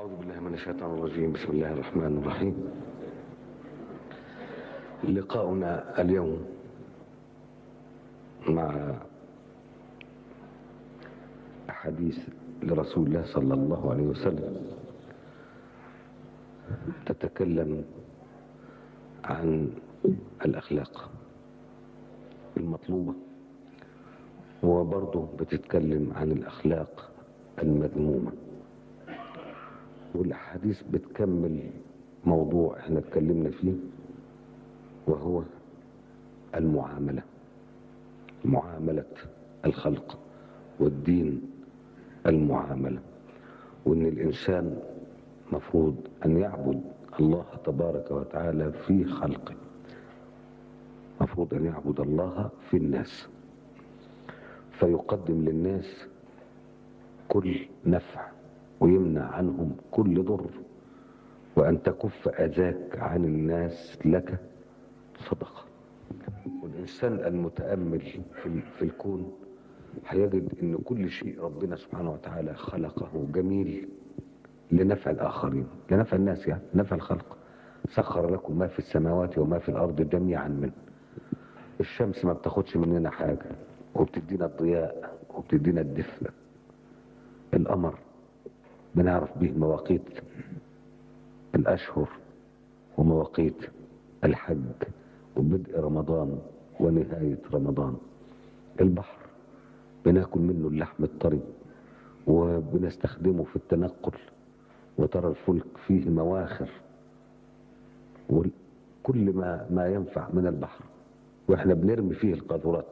أعوذ بالله من الشيطان الرجيم بسم الله الرحمن الرحيم لقاؤنا اليوم مع حديث لرسول الله صلى الله عليه وسلم تتكلم عن الأخلاق المطلوبة وبرضه بتتكلم عن الأخلاق المذمومة والأحاديث بتكمل موضوع احنا اتكلمنا فيه وهو المعاملة معاملة الخلق والدين المعاملة وان الانسان مفروض ان يعبد الله تبارك وتعالى في خلقه مفروض ان يعبد الله في الناس فيقدم للناس كل نفع ويمنع عنهم كل ضر وأن تكف أذاك عن الناس لك صدقة والإنسان المتأمل في, في الكون هيجد أن كل شيء ربنا سبحانه وتعالى خلقه جميل لنفع الآخرين لنفع الناس يعني نفع الخلق سخر لكم ما في السماوات وما في الأرض جميعا منه الشمس ما بتاخدش مننا حاجة وبتدينا الضياء وبتدينا الدفء القمر بنعرف به مواقيت الأشهر ومواقيت الحج وبدء رمضان ونهاية رمضان البحر بناكل منه اللحم الطري وبنستخدمه في التنقل وترى الفلك فيه مواخر وكل ما ما ينفع من البحر واحنا بنرمي فيه القاذورات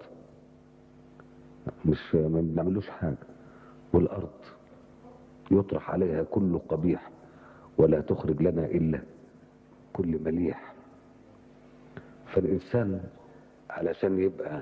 مش ما بنعملوش حاجه والارض يطرح عليها كل قبيح ولا تخرج لنا الا كل مليح فالانسان علشان يبقى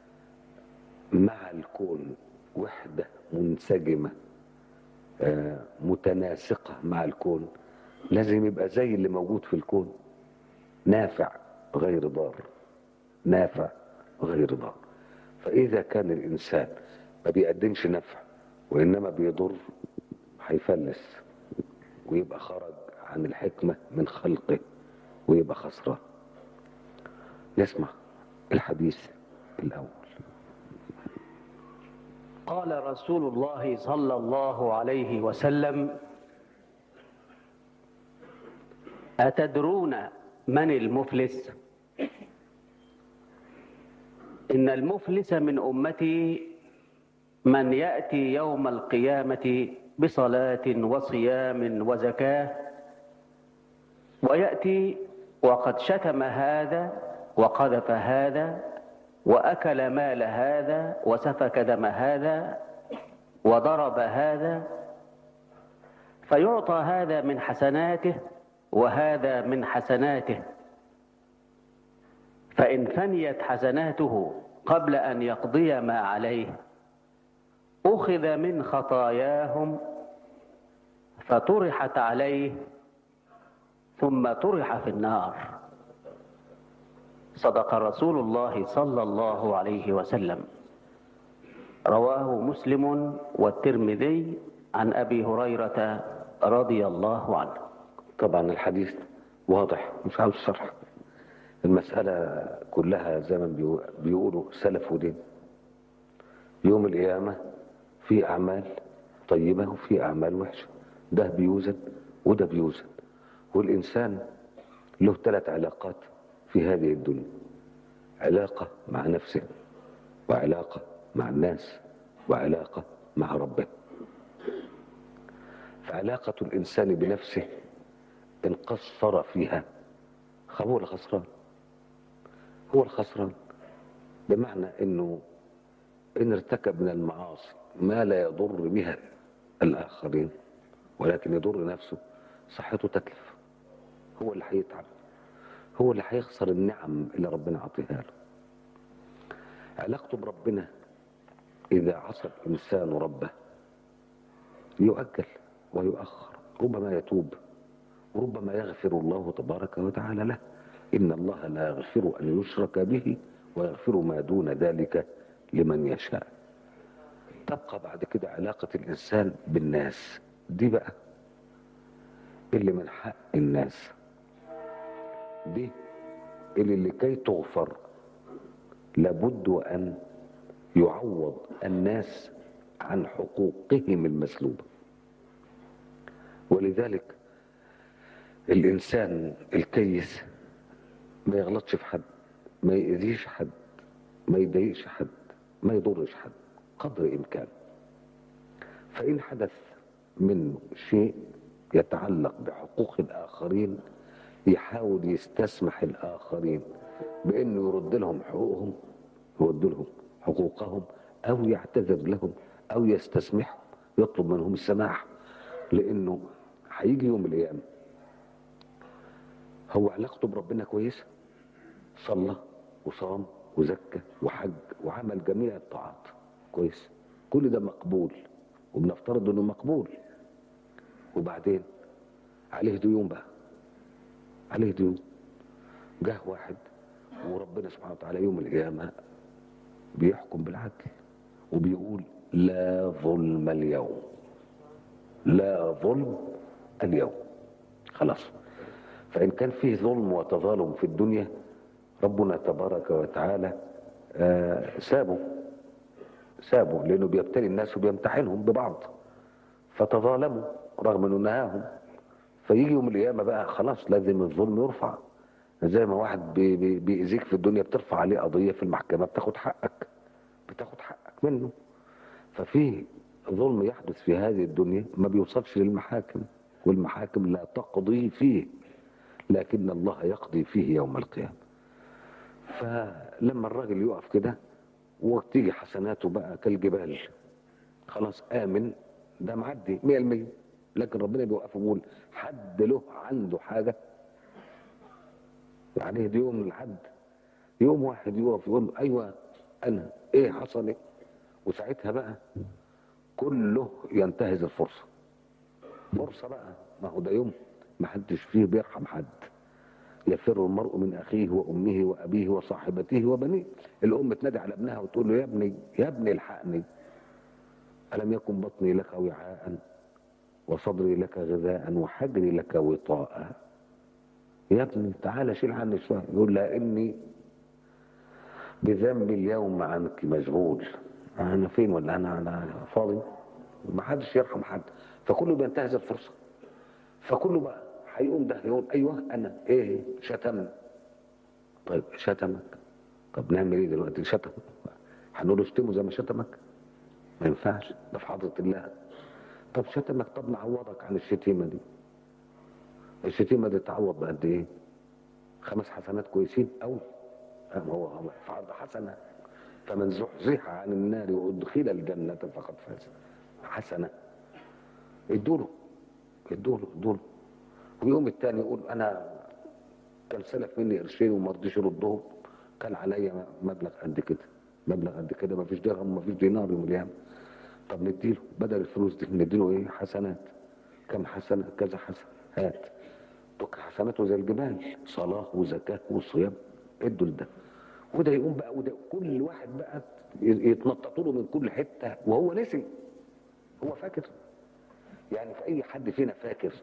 مع الكون وحده منسجمه آه متناسقه مع الكون لازم يبقى زي اللي موجود في الكون نافع غير ضار نافع غير ضار فاذا كان الانسان ما بيقدمش نفع وإنما بيضر هيفلس ويبقى خرج عن الحكمة من خلقه ويبقى خسران نسمع الحديث الأول قال رسول الله صلى الله عليه وسلم أتدرون من المفلس إن المفلس من أمتي من يأتي يوم القيامة بصلاة وصيام وزكاة ويأتي وقد شتم هذا وقذف هذا وأكل مال هذا وسفك دم هذا وضرب هذا فيعطى هذا من حسناته وهذا من حسناته فإن فنيت حسناته قبل أن يقضي ما عليه أخذ من خطاياهم فطرحت عليه ثم طرح في النار صدق رسول الله صلى الله عليه وسلم رواه مسلم والترمذي عن أبي هريرة رضي الله عنه طبعا الحديث واضح مش عاوز شرح المسألة كلها زي ما بيقولوا سلف ودين يوم القيامة في أعمال طيبة وفي أعمال وحشة ده بيوزن وده بيوزن والإنسان له ثلاث علاقات في هذه الدنيا علاقة مع نفسه وعلاقة مع الناس وعلاقة مع ربه فعلاقة الإنسان بنفسه إن قصر فيها هو الخسران هو الخسران بمعنى إنه إن ارتكب من المعاصي ما لا يضر بها الآخرين ولكن يضر نفسه صحته تتلف هو اللي هيتعب هو اللي هيخسر النعم اللي ربنا عطيها له علاقته بربنا إذا عصى الإنسان ربه يؤجل ويؤخر ربما يتوب وربما يغفر الله تبارك وتعالى له إن الله لا يغفر أن يشرك به ويغفر ما دون ذلك لمن يشاء تبقى بعد كده علاقة الإنسان بالناس دي بقى اللي من حق الناس دي اللي لكي تغفر لابد وأن يعوض الناس عن حقوقهم المسلوبة ولذلك الإنسان الكيس ما يغلطش في حد ما يأذيش حد ما يضايقش حد ما يضرش حد قدر إمكانه فإن حدث منه شيء يتعلق بحقوق الآخرين يحاول يستسمح الآخرين بأنه يرد لهم حقوقهم يرد لهم حقوقهم أو يعتذر لهم أو يستسمحهم يطلب منهم السماح لأنه هيجي يوم القيامة هو علاقته بربنا كويسة صلى وصام وزكى وحج وعمل جميع الطاعات كويس كل ده مقبول وبنفترض انه مقبول وبعدين عليه ديون بقى عليه ديون جه واحد وربنا سبحانه وتعالى يوم القيامة بيحكم بالعدل وبيقول لا ظلم اليوم لا ظلم اليوم خلاص فإن كان فيه ظلم وتظالم في الدنيا ربنا تبارك وتعالى آه سابه سابه لأنه بيبتلي الناس وبيمتحنهم ببعض فتظالموا رغم أنه نهاهم فيجي يوم القيامة بقى خلاص لازم الظلم يرفع زي ما واحد بي بي بيأذيك في الدنيا بترفع عليه قضية في المحكمة بتاخد حقك بتاخد حقك منه ففي ظلم يحدث في هذه الدنيا ما بيوصلش للمحاكم والمحاكم لا تقضي فيه لكن الله يقضي فيه يوم القيامة فلما الراجل يقف كده وتيجي حسناته بقى كالجبال خلاص آمن ده معدي 100% لكن ربنا بيوقفه يقول حد له عنده حاجة عليه دي يوم الحد يوم واحد يقف يقول له أيوة أنا إيه حصل إيه وساعتها بقى كله ينتهز الفرصة فرصة بقى ما هو ده يوم ما حدش فيه بيرحم حد يفر المرء من أخيه وأمه وأبيه وصاحبته وبنيه الأم تنادي على ابنها وتقول له يا ابني يا ابني الحقني ألم يكن بطني لك وعاء وصدري لك غذاء وحجري لك وطاء يا ابني تعالى شيل عني شوية يقول لا إني بذنب اليوم عنك مشغول أنا فين ولا أنا أنا فاضي ما حدش يرحم حد فكله بينتهز الفرصة فكله بقى هيقوم ده يقول ايوه انا ايه شتمني طيب شتمك طب نعمل ايه دلوقتي شتم هنقول له اشتمه زي ما شتمك ما ينفعش ده في حضرة الله طب شتمك طب نعوضك عن الشتيمة دي الشتيمة دي تعوض بقد ايه خمس حسنات كويسين قوي هو هو في عرض حسنة فمن زحزح عن النار وادخل الجنة فقد فاز حسنة ادوله ادوله ادوله ويوم التاني يقول انا كان سلف مني قرشين وما رضيش يردهم كان عليا مبلغ قد كده مبلغ قد كده ما فيش درهم ما فيش دينار يوم القيامه طب نديله بدل الفلوس دي نديله ايه حسنات كم حسنه كذا حسنه هات تك حسناته زي الجبال صلاه وزكاه وصيام ادوا لده وده يقوم بقى وده كل واحد بقى يتنططوا له من كل حته وهو نسي هو فاكر يعني في اي حد فينا فاكر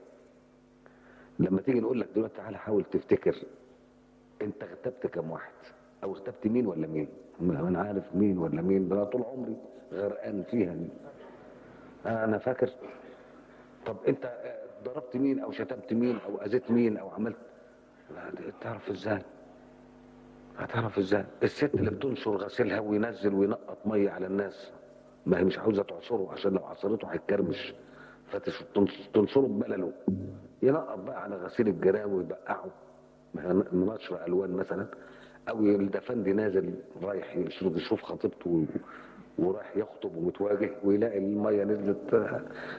لما تيجي نقول لك دلوقتي تعالى حاول تفتكر انت اغتبت كم واحد او اغتبت مين ولا مين ما انا عارف مين ولا مين ده انا طول عمري غرقان فيها دي. انا فاكر طب انت ضربت مين او شتمت مين او اذيت مين او عملت تعرف ازاي هتعرف ازاي الست اللي بتنشر غسيلها وينزل وينقط ميه على الناس ما هي مش عاوزه تعصره عشان لو عصرته هيتكرمش فتنشره ببلله ينقط بقى على غسيل الجيران ويبقعه منشر الوان مثلا او الدفندي نازل رايح يشرب يشوف خطيبته ورايح يخطب ومتواجه ويلاقي الميه نزلت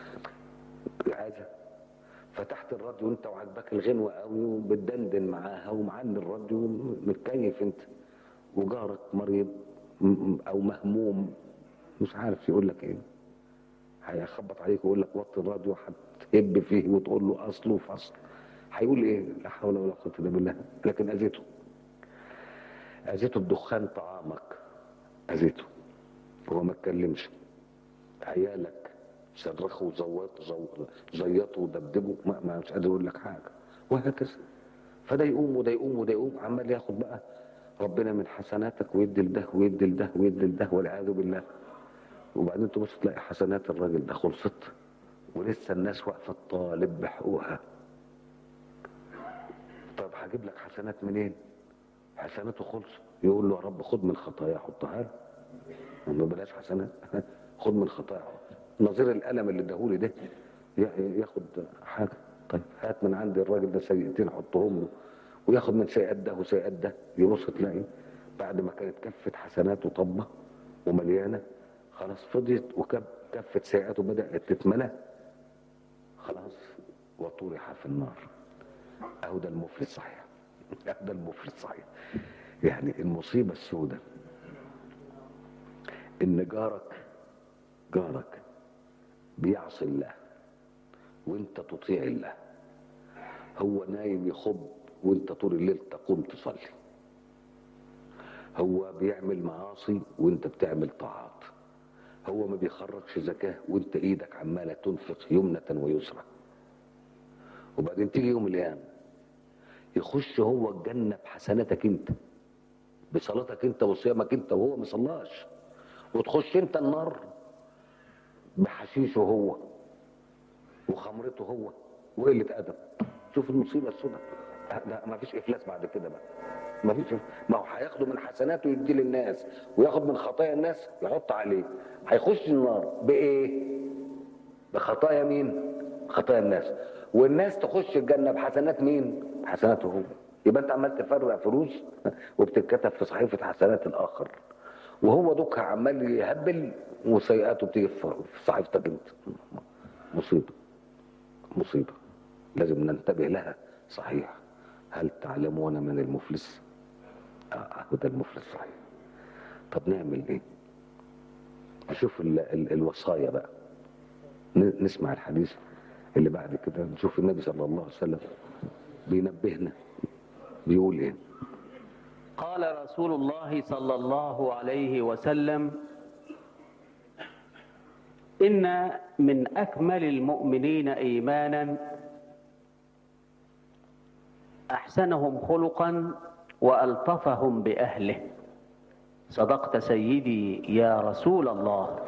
عايزه فتحت الراديو انت وعجبك الغنوه قوي وبتدندن معاها ومعلي الراديو متكيف انت وجارك مريض او مهموم مش عارف يقول لك ايه هيخبط عليك ويقول لك وطي الراديو هتهب فيه وتقول له اصل وفصل هيقول ايه لا حول ولا قوه الا بالله لكن اذيته اذيته الدخان طعامك اذيته هو ما اتكلمش عيالك صرخوا وزوطوا زو- زيطوا ودبدبوا ما, ما مش قادر يقول لك حاجه وهكذا فده يقوم وده يقوم وده يقوم عمال ياخد بقى ربنا من حسناتك ويدي لده ويدي لده ويدي لده والعياذ بالله وبعدين تبص تلاقي حسنات الراجل ده خلصت ولسه الناس واقفه تطالب بحقوقها طب هجيب لك حسنات منين؟ حسناته خلص يقول له يا رب خد من خطايا حطها له ما بلاش حسنات خد من خطايا نظير القلم اللي اداهولي ده ي- ياخد حاجه طيب هات من عند الراجل ده سيئتين حطهم له وياخد من سيئات ده وسيئات ده يبص تلاقي بعد ما كانت كفه حسناته طبه ومليانه خلاص فضيت وكفه سيئاته بدات تتملى خلاص وطرح في النار اهو ده المفلس صحيح اهو ده المفلس صحيح يعني المصيبه السوداء ان جارك جارك بيعصي الله وانت تطيع الله هو نايم يخب وانت طول الليل تقوم تصلي هو بيعمل معاصي وانت بتعمل طاعات هو ما بيخرجش زكاة وانت ايدك عمالة تنفق يمنة ويسرى وبعدين تيجي يوم القيامة يخش هو الجنة بحسناتك انت بصلاتك انت وصيامك انت وهو ما صلاش وتخش انت النار بحشيشه هو وخمرته هو وقلة أدب شوف المصيبة السوداء لا ما فيش إفلاس بعد كده بقى ما فيش إف- ما هو هياخده من حسناته يدي للناس وياخد من خطايا الناس يحط عليه هيخش النار بإيه؟ بخطايا مين؟ خطايا الناس والناس تخش الجنة بحسنات مين؟ بحسناته هو يبقى انت عمال تفرق فلوس وبتتكتب في صحيفة حسنات الآخر وهو دوكها عمال يهبل وسيئاته بتيجي في في صحيفتك انت مصيبة مصيبة لازم ننتبه لها صحيح هل تعلمون من المفلس؟ اه آه، ده المفلس صحيح طب نعمل ايه؟ نشوف ال ال الوصايا بقى ن- نسمع الحديث اللي بعد كده نشوف النبي صلى الله عليه وسلم بينبهنا بيقول ايه قال رسول الله صلى الله عليه وسلم إن من أكمل المؤمنين إيمانا أحسنهم خلقا وألطفهم بأهله صدقت سيدي يا رسول الله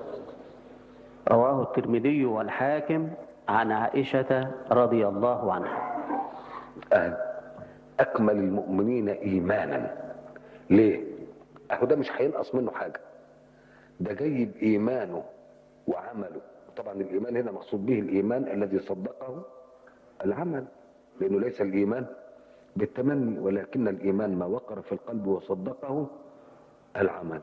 رواه الترمذي والحاكم عن عائشة رضي الله عنها أهل أكمل المؤمنين إيمانا ليه؟ أهو ده مش هينقص منه حاجة ده جاي بإيمانه وعمله طبعا الإيمان هنا مقصود به الإيمان الذي صدقه العمل لأنه ليس الإيمان بالتمني ولكن الإيمان ما وقر في القلب وصدقه العمل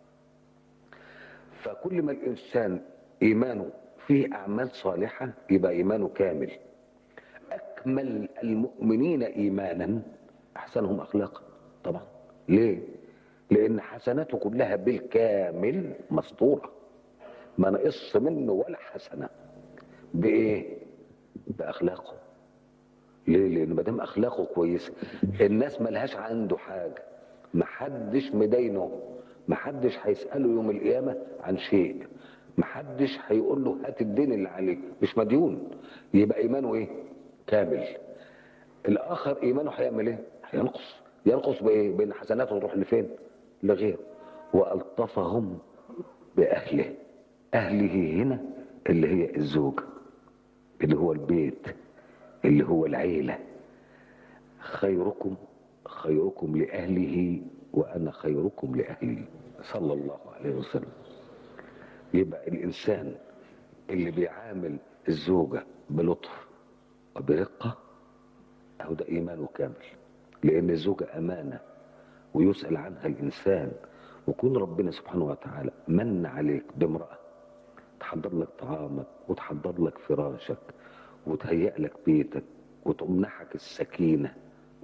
فكل ما الإنسان إيمانه فيه أعمال صالحة يبقى إيمانه كامل أكمل المؤمنين إيمانا أحسنهم أخلاقا طبعا ليه؟ لأن حسناته كلها بالكامل مسطورة ما نقص منه ولا حسنة بإيه؟ بأخلاقه ليه؟ لأن ما دام أخلاقه كويسة الناس ملهاش عنده حاجة محدش مدينه محدش هيسأله يوم القيامة عن شيء محدش هيقول له هات الدين اللي عليك مش مديون يبقى إيمانه إيه؟ كامل الآخر إيمانه هيعمل إيه؟ هينقص ينقص بإيه؟ بإن حسناته تروح لفين؟ لغيره وألطفهم بأهله أهله هنا اللي هي الزوجة اللي هو البيت اللي هو العيلة خيركم خيركم لأهله وأنا خيركم لأهلي صلى الله عليه وسلم يبقى الإنسان اللي بيعامل الزوجة بلطف وبرقة أهو ده إيمانه كامل لأن الزوجة أمانة ويسأل عنها الإنسان وكون ربنا سبحانه وتعالى من عليك بامرأة تحضر لك طعامك وتحضر لك فراشك وتهيأ لك بيتك وتمنحك السكينة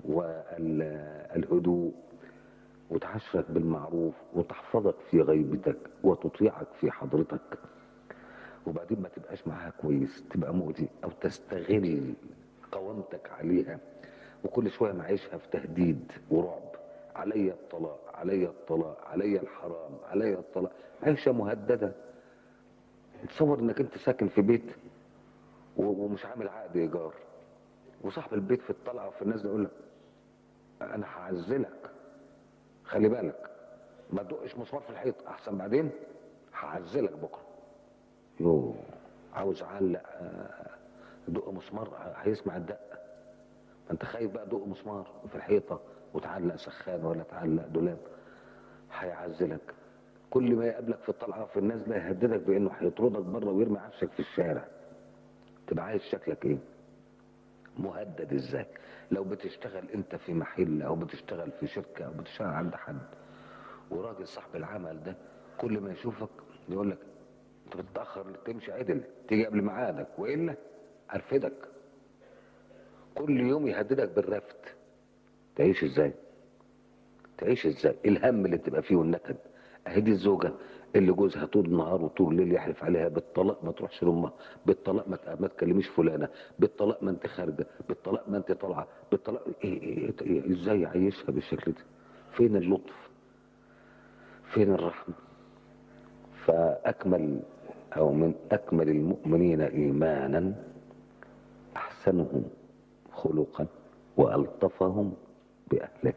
والهدوء وتعشرك بالمعروف وتحفظك في غيبتك وتطيعك في حضرتك وبعدين ما تبقاش معاها كويس تبقى مؤذي او تستغل قوامتك عليها وكل شويه معيشها في تهديد ورعب علي الطلاق علي الطلاق علي الحرام علي الطلاق عيشه مهدده تصور انك انت ساكن في بيت و- ومش عامل عقد ايجار وصاحب البيت في الطلعه وفي الناس يقول لك انا هعزلك خلي بالك ما تدقش مسمار في الحيط احسن بعدين هعزلك بكره يو عاوز اعلق آه، دق مسمار هيسمع الدق ما انت خايف بقى دق مسمار في الحيطه وتعلق سخان ولا تعلق دولاب هيعزلك كل ما يقابلك في الطلعه في النازله يهددك بانه هيطردك بره ويرمي عفشك في الشارع تبقى عايز شكلك ايه مهدد ازاي لو بتشتغل انت في محل او بتشتغل في شركه او بتشتغل عند حد وراجل صاحب العمل ده كل ما يشوفك يقول لك انت بتتاخر تمشي عدل تيجي قبل ميعادك والا ارفدك كل يوم يهددك بالرفد تعيش ازاي تعيش ازاي الهم اللي تبقى فيه والنكد اهي دي الزوجه اللي جوزها طول النهار وطول الليل يحلف عليها بالطلاق ما تروحش لامها بالطلاق ما ت- ما تكلميش فلانه بالطلاق ما انت خارجه بالطلاق ما انت طالعه بالطلاق إيه إيه إيه ازاي يعيشها بالشكل ده فين اللطف فين الرحمه فاكمل او من اكمل المؤمنين ايمانا احسنهم خلقا والطفهم باهله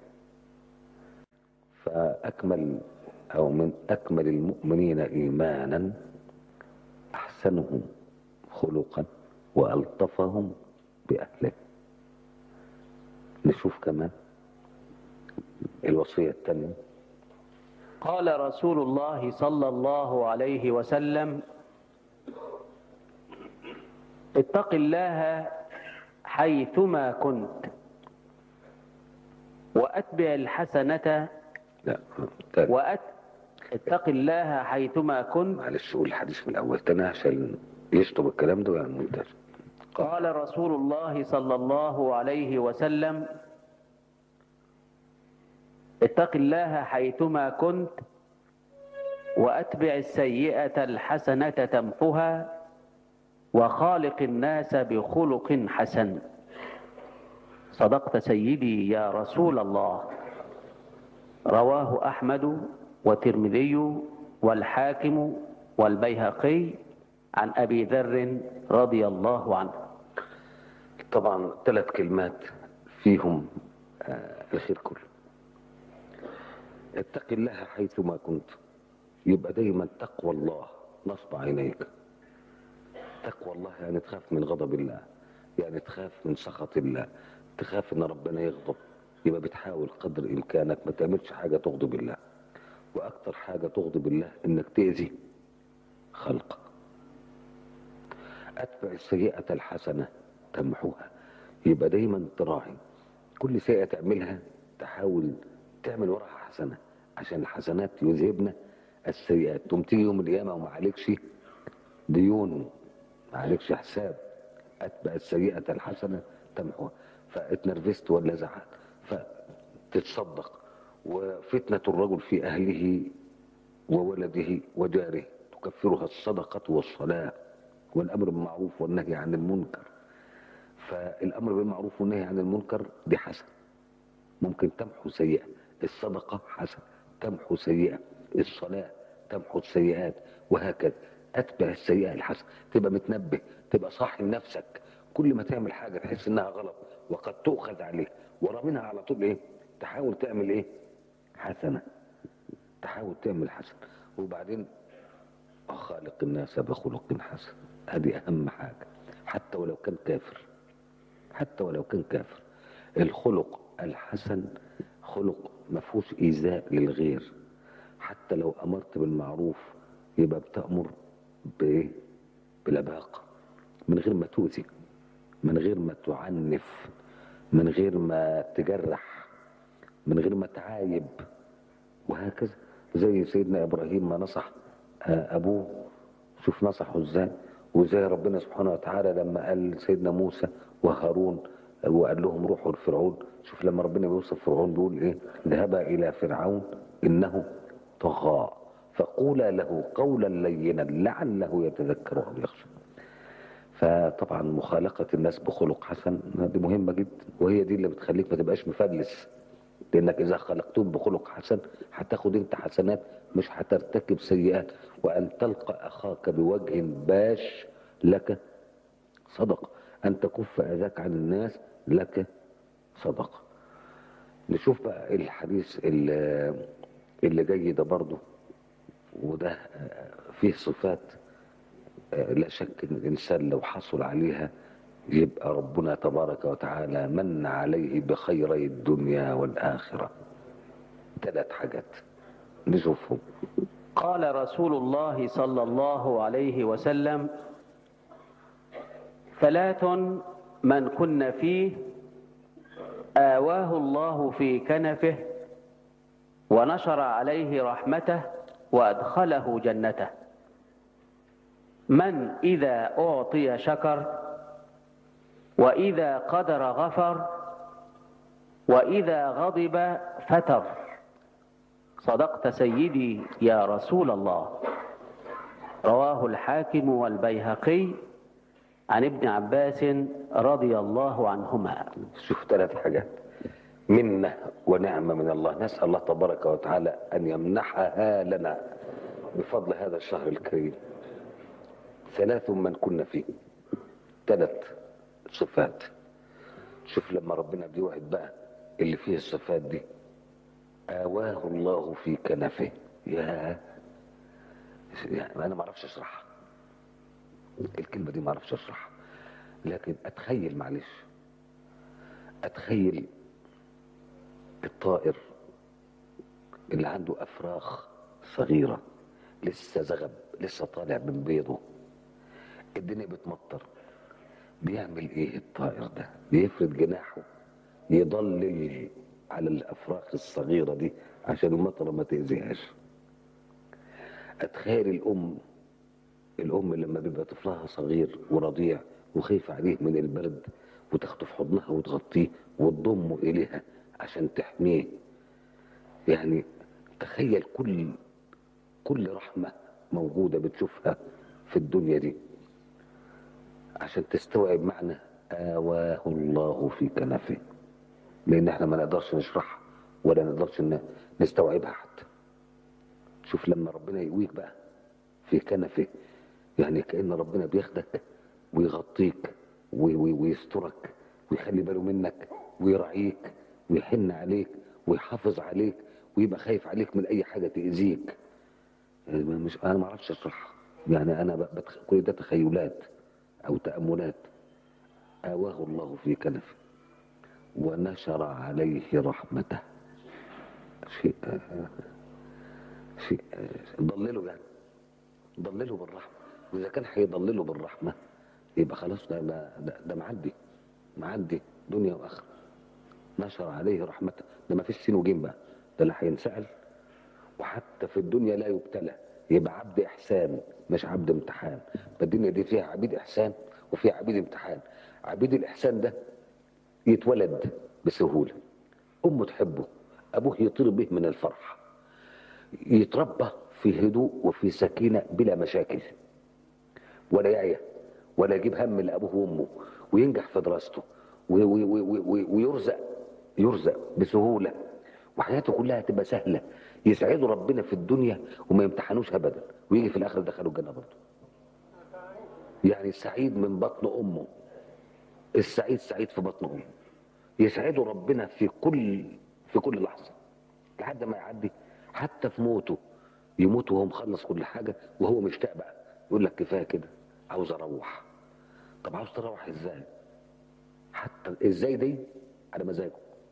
فأكمل أو من أكمل المؤمنين إيمانا أحسنهم خلقا وألطفهم بأهله نشوف كمان الوصية الثانية قال رسول الله صلى الله عليه وسلم اتق الله حيثما كنت واتبع الحسنه لا تاني وأت اتق الله حيثما كنت معلش قول الحديث من الأول تاني عشان يشطب الكلام ده يعني منتج قال رسول الله صلى الله عليه وسلم اتق الله حيثما كنت واتبع السيئه الحسنه تمحها وخالق الناس بخلق حسن صدقت سيدي يا رسول الله رواه احمد والترمذي والحاكم والبيهقي عن ابي ذر رضي الله عنه طبعا ثلاث كلمات فيهم آه، الخير كله اتق الله حيثما كنت يبقى دايما تقوى الله نصب عينيك تقوى الله يعني تخاف من غضب الله يعني تخاف من سخط الله تخاف ان ربنا يغضب يبقى بتحاول قدر امكانك ما تعملش حاجه تغضب الله واكتر حاجه تغضب الله انك تاذي خلقه اتبع السيئه الحسنه تمحوها يبقى دايما تراعي كل سيئه تعملها تحاول تعمل وراها حسنه عشان الحسنات يذهبن السيئات تقوم تيجي يوم القيامه وما عليكش ديون ما عليكش حساب اتبع السيئه الحسنه تمحوها فاتنرفزت ولا زعلت فتتصدق وفتنه الرجل في اهله وولده وجاره تكفرها الصدقه والصلاه والامر بالمعروف والنهي عن المنكر فالامر بالمعروف والنهي عن المنكر دي حسن ممكن تمحو سيئه الصدقه حسن تمحو سيئه الصلاه تمحو السيئات وهكذا اتبع السيئه الحسنه تبقى متنبه تبقى صاحي لنفسك كل ما تعمل حاجه تحس انها غلط وقد تؤخذ عليك ورا منها على طول ايه تحاول تعمل ايه حسنه تحاول تعمل حسن وبعدين خالق الناس بخلق حسن هذه اهم حاجه حتى ولو كان كافر حتى ولو كان كافر الخلق الحسن خلق ما فيهوش ايذاء للغير حتى لو امرت بالمعروف يبقى بتامر بايه بلباقه من غير ما تؤذي من غير ما تعنف من غير ما تجرح من غير ما تعايب وهكذا زي سيدنا ابراهيم ما نصح آه، ابوه شوف نصحه ازاي وزي ربنا سبحانه وتعالى لما قال سيدنا موسى وهارون وقال لهم روحوا لفرعون شوف لما ربنا بيوصف فرعون بيقول ايه ذهبا الى فرعون انه طغى فقولا له قولا لينا لعله يتذكر او يخشى فطبعا مخالقة الناس بخلق حسن دي مهمة جدا وهي دي اللي بتخليك ما تبقاش مفلس لانك اذا خلقتهم بخلق حسن هتاخد انت حسنات مش هترتكب سيئات وان تلقى اخاك بوجه باش لك صدقه ان تكف اذاك عن الناس لك صدقه نشوف بقى الحديث اللي, اللي جاي ده برضه وده فيه صفات لا شك ان الانسان لو حصل عليها يبقى ربنا تبارك وتعالى من عليه بخيري الدنيا والاخره ثلاث حاجات نشوفهم قال رسول الله صلى الله عليه وسلم ثلاث من كن فيه آواه الله في كنفه ونشر عليه رحمته وأدخله جنته من إذا أعطي شكر وإذا قدر غفر وإذا غضب فتر صدقت سيدي يا رسول الله رواه الحاكم والبيهقي عن ابن عباس رضي الله عنهما شوف ثلاث حاجات منة ونعمة من الله نسأل الله تبارك وتعالى أن يمنحها لنا بفضل هذا الشهر الكريم ثلاث من كنا فيه ثلاث صفات شوف لما ربنا بيوعد بقى اللي فيه الصفات دي آواه الله في كنفه يا يعني أنا ما أعرفش أشرحها الكلمة دي ما أعرفش أشرحها لكن أتخيل معلش أتخيل الطائر اللي عنده أفراخ صغيرة لسه زغب لسه طالع من بيضه الدنيا بتمطر بيعمل ايه الطائر ده بيفرد جناحه يضلل على الافراخ الصغيرة دي عشان المطرة ما تأذيهاش اتخيل الام الام لما بيبقى طفلها صغير ورضيع وخايفة عليه من البرد وتاخده في حضنها وتغطيه وتضمه اليها عشان تحميه يعني تخيل كل كل رحمة موجودة بتشوفها في الدنيا دي عشان تستوعب معنى آواه الله في كنفه لأن احنا ما نقدرش نشرحها ولا نقدرش نستوعبها حتى شوف لما ربنا يقويك بقى في كنفه يعني كأن ربنا بياخدك ويغطيك ويسترك ويخلي باله منك ويرعيك ويحن عليك ويحافظ عليك ويبقى خايف عليك من اي حاجه تاذيك يعني مش انا ما اعرفش اشرحها يعني انا بتخ... كل ده تخيلات او تاملات اواه الله في كنفه ونشر عليه رحمته شيء شيء ضلله يعني ضلله بالرحمه واذا كان هيضلله بالرحمه يبقى خلاص ده ده, ده معدي معدي دنيا واخره نشر عليه رحمته ده ما فيش سين وجيم بقى ده لا هينسأل وحتى في الدنيا لا يبتلى يبقى عبد احسان مش عبد امتحان فالدنيا دي فيها عبيد احسان وفيها عبيد امتحان عبيد الاحسان ده يتولد بسهوله امه تحبه ابوه يطير به من الفرح يتربى في هدوء وفي سكينه بلا مشاكل ولا يعيا ولا يجيب هم لابوه وامه وينجح في دراسته ويرزق يرزق بسهوله وحياته كلها تبقى سهله يسعده ربنا في الدنيا وما يمتحنوش ابدا ويجي في الاخر دخلوا الجنه برضه يعني السعيد من بطن امه السعيد سعيد في بطن امه يسعده ربنا في كل في كل لحظه لحد ما يعدي حتى في موته يموت وهو مخلص كل حاجه وهو مشتاق بقى يقول لك كفايه كده عاوز اروح طب عاوز تروح ازاي حتى ازاي دي على مزاجه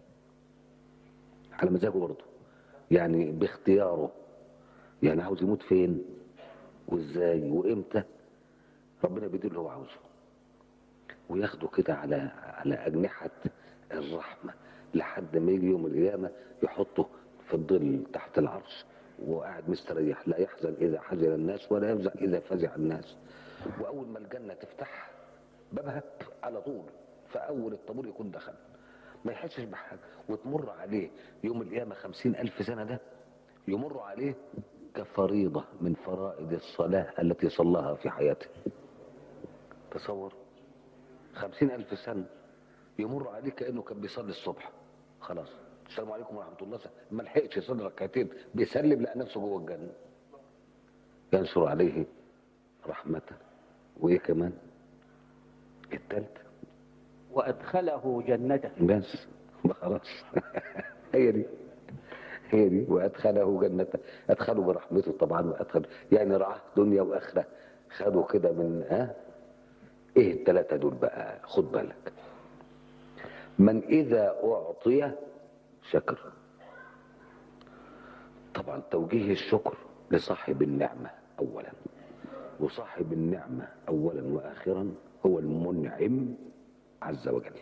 على مزاجه برضه يعني باختياره يعني عاوز يموت فين وازاي وامتى ربنا بيدير اللي هو عاوزه وياخده كده على على اجنحه الرحمه لحد ما يجي يوم القيامه يحطه في الظل تحت العرش وقاعد مستريح لا يحزن اذا حزن الناس ولا يفزع اذا فزع الناس واول ما الجنه تفتح بابها على طول فاول الطابور يكون دخل ما يحسش بحاجه وتمر عليه يوم القيامه خمسين الف سنه ده يمر عليه كفريضه من فرائض الصلاه التي صلاها في حياته تصور خمسين الف سنه يمر عليه كانه كان بيصلي الصبح خلاص السلام عليكم ورحمه الله ما لحقش يصلي ركعتين بيسلم لقى نفسه جوه الجنه ينشر عليه رحمته وايه كمان التالتة وأدخله جنته بس ما خلاص هي دي هي دي وادخله جنته ادخله برحمته طبعا وادخل يعني رعاه دنيا واخره خدوا كده من ها ايه الثلاثه دول بقى خد بالك من اذا اعطي شكر طبعا توجيه الشكر لصاحب النعمه اولا وصاحب النعمه اولا واخرا هو المنعم عز وجل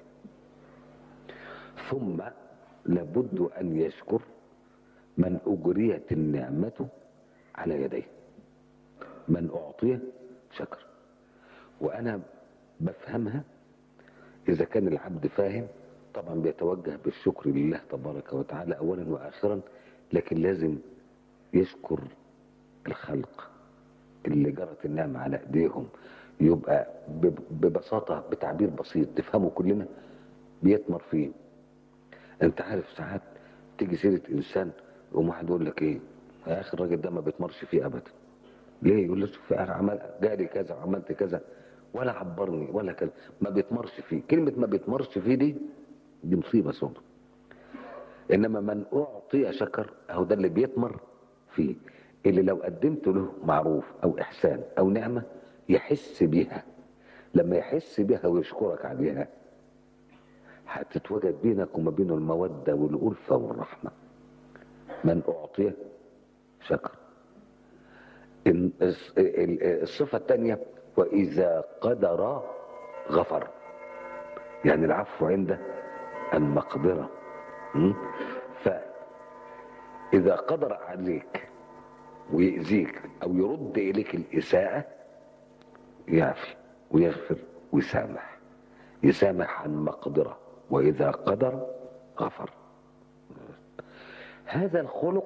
ثم لابد ان يشكر من اجريت النعمه على يديه من اعطي شكر وانا بفهمها اذا كان العبد فاهم طبعا بيتوجه بالشكر لله تبارك وتعالى اولا واخرا لكن لازم يشكر الخلق اللي جرت النعمه على ايديهم يبقى بب- ببساطه بتعبير بسيط تفهمه كلنا بيثمر فيه انت عارف ساعات تيجي سيره انسان يقوم واحد يقول لك ايه يا اخي الراجل ده ما بيتمرش فيه ابدا ليه يقول له شوف يا أخي عمل جالي كذا وعملت كذا ولا عبرني ولا كذا ما بيتمرش فيه كلمه ما بيتمرش فيه دي دي مصيبه سودة انما من اعطي شكر اهو ده اللي بيثمر فيه اللي لو قدمت له معروف او احسان او نعمه يحس بيها لما يحس بيها ويشكرك عليها هتتوجد بينك وما بينه الموده والالفه والرحمه من اعطي شكر ال- الص- ال- الصفه الثانيه واذا قدر غفر يعني العفو عند المقدره م? فاذا قدر عليك ويأذيك او يرد اليك الاساءه يعفي ويغفر ويسامح يسامح عن مقدره واذا قدر غفر هذا الخلق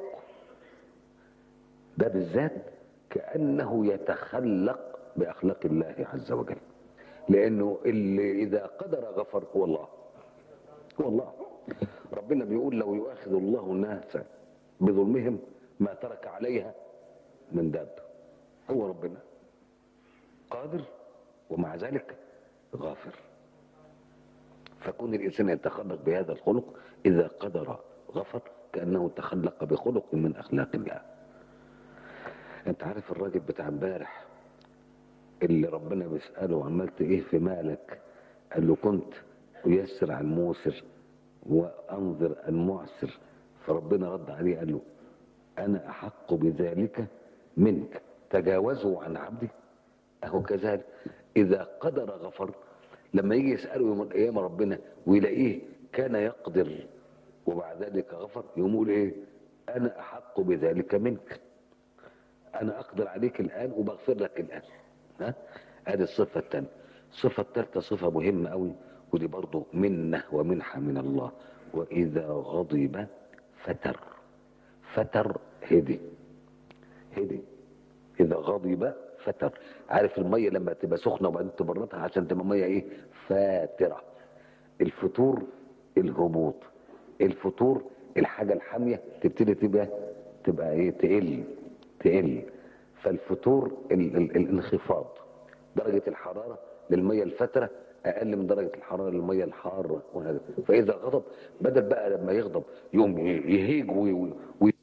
ده بالذات كانه يتخلق باخلاق الله عز وجل لانه اللي اذا قدر غفر هو الله هو الله ربنا بيقول لو يؤاخذ الله الناس بظلمهم ما ترك عليها من دابه هو ربنا قادر ومع ذلك غافر فكون الانسان يتخلق بهذا الخلق اذا قدر غفر كانه تخلق بخلق من اخلاق الله انت عارف الراجل بتاع امبارح اللي ربنا بيساله عملت ايه في مالك قال له كنت ايسر على الموسر وانظر المعسر فربنا رد عليه قال له انا احق بذلك منك تجاوزوا عن عبدي اهو كذلك اذا قدر غفر لما يجي يساله يوم القيامه ربنا ويلاقيه كان يقدر وبعد ذلك غفر يقوم يقول ايه انا احق بذلك منك انا اقدر عليك الان وبغفر لك الان ها هذه الصفه الثانيه الصفه الثالثه صفه مهمه قوي ودي برضه منه ومنحه من الله واذا غضب فتر فتر هدي هدي اذا غضب فتر عارف الميه لما تبقى سخنه وبعدين تبردها عشان تبقى ميه ايه فاتره الفتور الهبوط الفتور الحاجه الحاميه تبتدي تبقى تبقى ايه تقل تقل فالفتور ال ال الانخفاض درجه الحراره للميه الفتره اقل من درجه الحراره للميه الحاره وهذا فاذا غضب بدل بقى لما يغضب يقوم يهيج وي- وي- وي-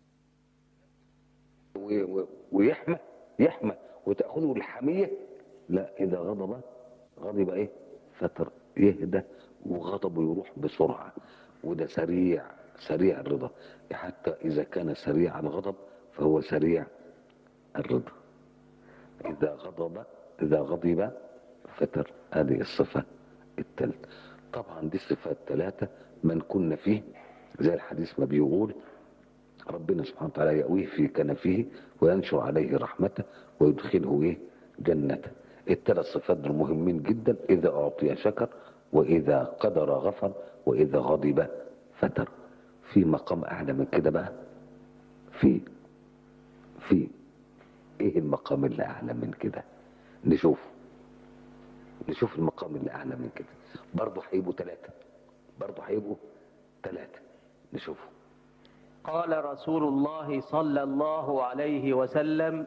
وي- وي- ويحمى يحمى وتاخذه الحميه لا اذا غضب غضب ايه فتر يهدى وغضبه يروح بسرعه وده سريع سريع الرضا حتى اذا كان سريع الغضب فهو سريع الرضا اذا غضب اذا غضب فتر هذه الصفه الثالثه طبعا دي الصفات الثلاثه من كنا فيه زي الحديث ما بيقول ربنا سبحانه وتعالى يأويه في كنفه وينشر عليه رحمته ويدخله ايه جنته الثلاث صفات دول مهمين جدا اذا اعطي شكر واذا قدر غفر واذا غضب فتر في مقام اعلى من كده بقى في في ايه المقام اللي اعلى من كده نشوف نشوف المقام اللي اعلى من كده برضه هيبقوا ثلاثه برضه هيبقوا ثلاثه نشوفه قال رسول الله صلى الله عليه وسلم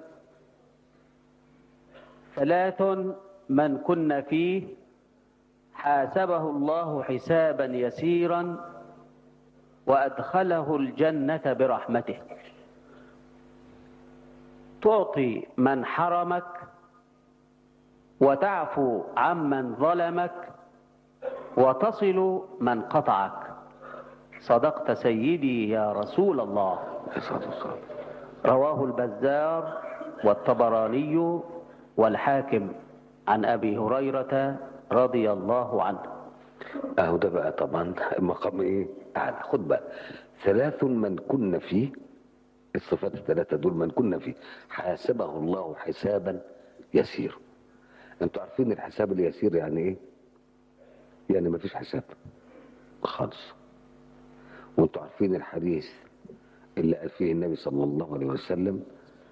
ثلاث من كن فيه حاسبه الله حسابا يسيرا وادخله الجنه برحمته تعطي من حرمك وتعفو عمن ظلمك وتصل من قطعك صدقت سيدي يا رسول الله عليه الصلاة والسلام رواه البزار والطبراني والحاكم عن ابي هريره رضي الله عنه اهو ده بقى طبعا مقام ايه اعلى خد بقى ثلاث من كن فيه الصفات الثلاثة دول من كنا فيه حاسبه الله حسابا يسير انتوا عارفين الحساب اليسير يعني ايه يعني ما فيش حساب خالص وانتوا عارفين الحديث اللي قال فيه النبي صلى الله عليه وسلم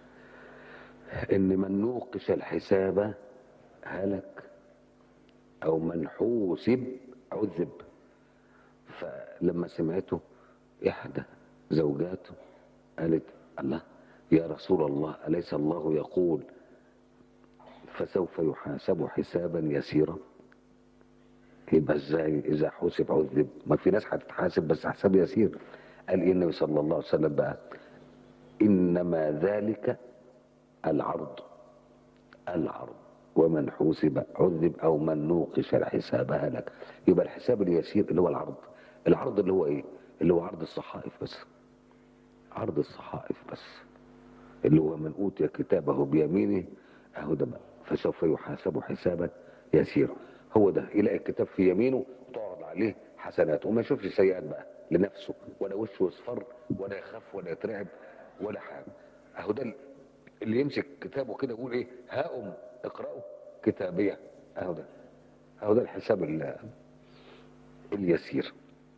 ان من نوقش الحساب هلك او من حوسب عذب فلما سمعته احدى زوجاته قالت الله يا رسول الله اليس الله يقول فسوف يحاسب حسابا يسيرا يبقى ازاي اذا حوسب عذب ما في ناس هتتحاسب بس حساب يسير قال ايه النبي صلى الله عليه وسلم بقى انما ذلك العرض العرض ومن حوسب عذب او من نوقش الحساب هلك يبقى الحساب اليسير اللي هو العرض العرض اللي هو ايه اللي هو عرض الصحائف بس عرض الصحائف بس اللي هو من اوتي كتابه بيمينه اهو ده بقى فسوف يحاسب حسابا يسيرا هو ده يلاقي الكتاب في يمينه وتعرض عليه حسنات وما يشوفش سيئات بقى لنفسه ولا وشه يصفر ولا يخاف ولا يترعب ولا حاجه اهو ده اللي يمسك كتابه كده يقول ايه هاؤم اقرأوا كتابية اهو ده اهو ده الحساب ال- اليسير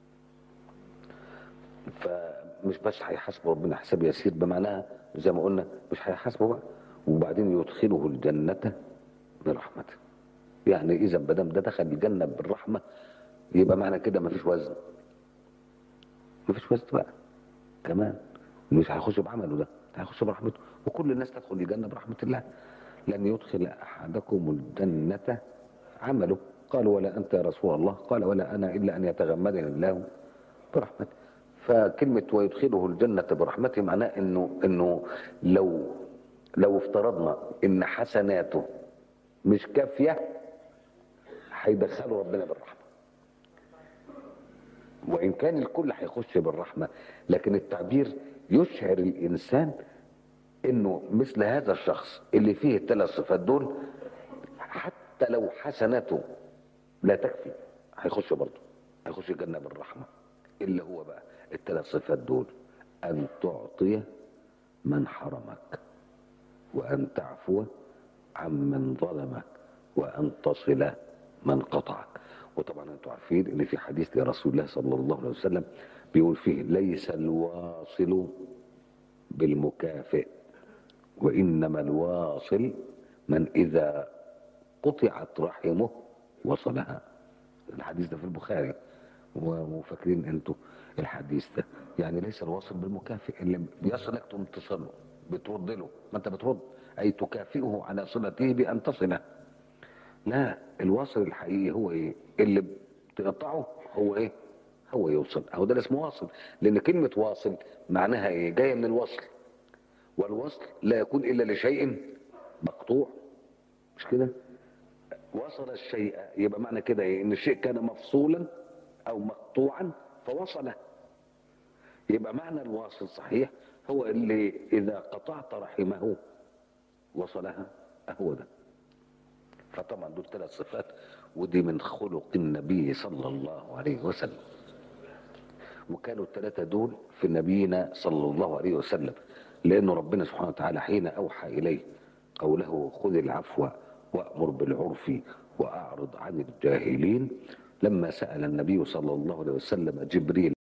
فمش بس هيحاسبه ربنا حساب يسير بمعناها زي ما قلنا مش هيحاسبه بقى وبعدين يدخله الجنة برحمته يعني اذا ما دام ده دخل الجنة بالرحمة يبقى معنى كده مفيش وزن مفيش وزن بقى كمان مش هيخش بعمله ده هيخش برحمته وكل الناس تدخل الجنة برحمة الله لن يدخل أحدكم الجنة عمله قال ولا أنت يا رسول الله قال ولا أنا إلا أن يتغمدني الله برحمته فكلمة ويدخله الجنة برحمته معناه إنه إنه لو لو افترضنا إن حسناته مش كافية هيدخله ربنا بالرحمة وإن كان الكل هيخش بالرحمة لكن التعبير يشعر الإنسان إنه مثل هذا الشخص اللي فيه الثلاث صفات دول حتى لو حسناته لا تكفي هيخش برضه هيخش الجنة بالرحمة اللي هو بقى الثلاث صفات دول أن تعطي من حرمك وأن تعفو عمن ظلمك وأن تصل من قطعك وطبعا انتم عارفين ان في حديث لرسول الله صلى الله عليه وسلم بيقول فيه ليس الواصل بالمكافئ وانما الواصل من اذا قطعت رحمه وصلها الحديث ده في البخاري وفاكرين انتوا الحديث ده يعني ليس الواصل بالمكافئ اللي بيصلك تقوم تصله بترد له ما انت بترد اي تكافئه على صلته بان تصله لا الواصل الحقيقي هو ايه اللي بتقطعه هو ايه هو يوصل اهو ده اللي اسمه واصل لان كلمه واصل معناها ايه جايه من الوصل والوصل لا يكون الا لشيء مقطوع مش كده وصل الشيء يبقى معنى كده ايه ان الشيء كان مفصولا او مقطوعا فوصله يبقى معنى الواصل صحيح هو اللي اذا قطعت رحمه وصلها هو ده فطبعا دول ثلاث صفات ودي من خلق النبي صلى الله عليه وسلم وكانوا الثلاثة دول في نبينا صلى الله عليه وسلم لأن ربنا سبحانه وتعالى حين أوحى إليه قوله خذ العفو وأمر بالعرف وأعرض عن الجاهلين لما سأل النبي صلى الله عليه وسلم جبريل